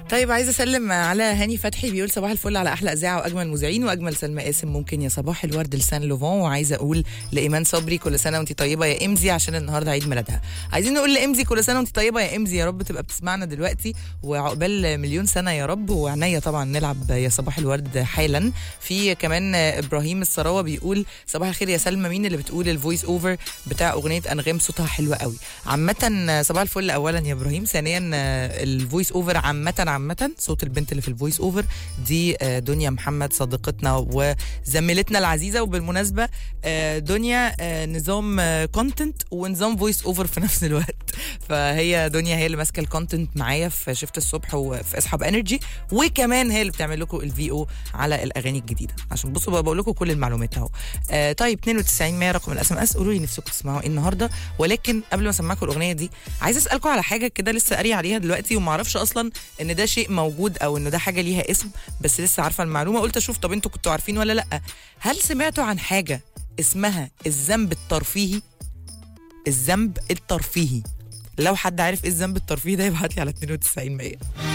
طيب عايزه اسلم على هاني فتحي بيقول صباح الفل على احلى اذاعه واجمل مذيعين واجمل سلمى قاسم ممكن يا صباح الورد لسان لوفون وعايزه اقول لايمان صبري كل سنه وانت طيبه يا امزي عشان النهارده عيد ميلادها عايزين نقول لامزي كل سنه وانت طيبه يا امزي يا رب تبقى بتسمعنا دلوقتي وعقبال مليون سنه يا رب وعناية طبعا نلعب يا صباح الورد حالا في كمان ابراهيم السراوه بيقول صباح الخير يا سلمى مين اللي بتقول الفويس اوفر بتاع اغنيه انغام صوتها حلو قوي عامه صباح الفل اولا يا ابراهيم ثانيا الفويس اوفر عامه عامه صوت البنت اللي في الفويس اوفر دي دنيا محمد صديقتنا وزميلتنا العزيزه وبالمناسبه دنيا نظام كونتنت ونظام فويس اوفر في نفس الوقت فهي دنيا هي اللي ماسكه الكونتنت معايا في شفت الصبح وفي اصحاب انرجي وكمان هي اللي بتعمل لكم الفي او على الاغاني الجديده عشان بصوا بقى بقول لكم كل المعلومات اهو آه طيب 92 100 رقم الاس ام اس قولوا لي نفسكم تسمعوا ايه النهارده ولكن قبل ما اسمعكم الاغنيه دي عايزه اسالكم على حاجه كده لسه قاري عليها دلوقتي وما اعرفش اصلا ان ده شيء موجود او ان ده حاجه ليها اسم بس لسه عارفه المعلومه قلت اشوف طب انتوا كنتوا عارفين ولا لا هل سمعتوا عن حاجه اسمها الذنب الترفيهي الذنب الترفيهي لو حد عارف ايه الذنب الترفيهي ده يبعت لي على 92 100